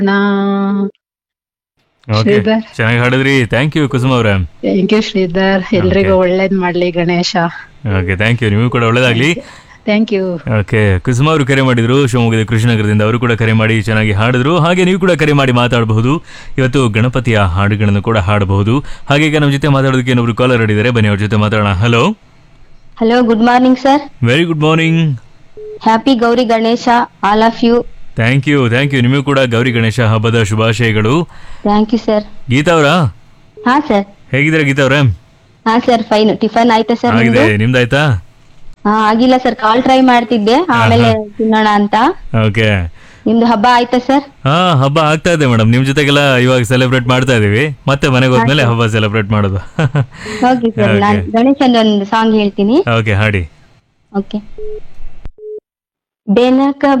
ನಾ ಓಕೆ ಶ್ರೀಧರ್. ಚೆನ್ನಾಗಿ ಹಾಡಿದ್ರಿ thank you ಕುಸುಮ ಅವ್ರೆ ಥ್ಯಾಂಕ್ ಯು ಶ್ರೀಧರ್ ಎಲ್ರಿಗೂ ಒಳ್ಳೇದ್ ಮಾಡ್ಲಿ ಗಣೇಶ ಓಕೆ ಥ್ಯಾಂಕ್ ಯು ನಿಮಗೂ ಕೂಡ ಒಳ್ಳೇದಾಗ್ಲಿ ಥ್ಯಾಂಕ್ ಯು ಓಕೆ ಕುಸುಮ ಅವರು ಕರೆ ಮಾಡಿದ್ರು ಶಿವಮೊಗ್ಗದ ಕೃಷ್ಣನಗರದಿಂದ ಅವರು ಕೂಡ ಕರೆ ಮಾಡಿ ಚೆನ್ನಾಗಿ ಹಾಡಿದ್ರು ಹಾಗೆ ನೀವು ಕೂಡ ಕರೆ ಮಾಡಿ ಮಾತಾಡಬಹುದು ಇವತ್ತು ಗಣಪತಿಯ ಹಾಡುಗಳನ್ನು ಕೂಡ ಹಾಡಬಹುದು ಹಾಗೆ ಈಗ ನಮ್ಮ ಜೊತೆ ಮಾತಾಡೋದಕ್ಕೆ ಇನ್ನೊಬ್ರು ಕಾಲರ್ ಹಿಡಿದ್ದಾರೆ ಬನ್ನಿ ಅವ್ರ ಜೊತೆ ಮಾತಾಡೋಣ hello hello good morning sir very good morning happy Gowri Ganesha all of you thank you thank you ನಿಮಗೂ ಕೂಡ ಗೌರಿ ಗಣೇಶ ಹಬ್ಬದ ಶುಭಾಶಯಗಳು ಥ್ಯಾಂಕ್ ಯು ಸರ್ ಗೀತಾ ಅವರಾ ಹಾ ಸರ್ ಹೇಗಿದ್ದೀರಾ ಗೀತಾ ಅವರೇ ಹಾ ಸರ್ ಫೈನ್ ಟಿಫನ್ ಆಯ್ತಾ ಸರ್ ಆಗಿದೆ ನಿಮ್ದು ನಿಮ್ದಾಯ್ತಾ ಹಾ ಆಗಿಲ್ಲ ಸರ್ ಕಾಲ್ ಟ್ರೈ ಮಾಡ್ತಿದ್ದೆ ಆಮೇಲೆ ತಿನ್ನೋಣ ಅಂತ ಓಕೆ ನಿಮ್ದು ಹಬ್ಬ ಆಯ್ತಾ ಸರ್ ಹಾ ಹಬ್ಬ ಆಗ್ತಾ ಇದೆ ಮೇಡಮ್ ನಿಮ್ ಜೊತೆಗೆಲ್ಲ ಇವಾಗ ಸೆಲೆಬ್ರೇಟ್ ಮಾಡ್ತಾ ಇದೀವಿ ಮತ್ತೆ ಮನೆಗೆ ಹೋದ್ಮೇಲೆ ಹಬ್ಬ ಸೆಲೆಬ್ರೇಟ್ ಮಾಡೋದು ಓಕೆ ಸರ್ ನಾನು ಗಣೇಶನ್ ಒಂದು ಸಾಂಗ್ ಹೇಳ್ತೀನಿ ಓಕೆ ಹಾಡಿ ಓಕೆ ಬೆನಕ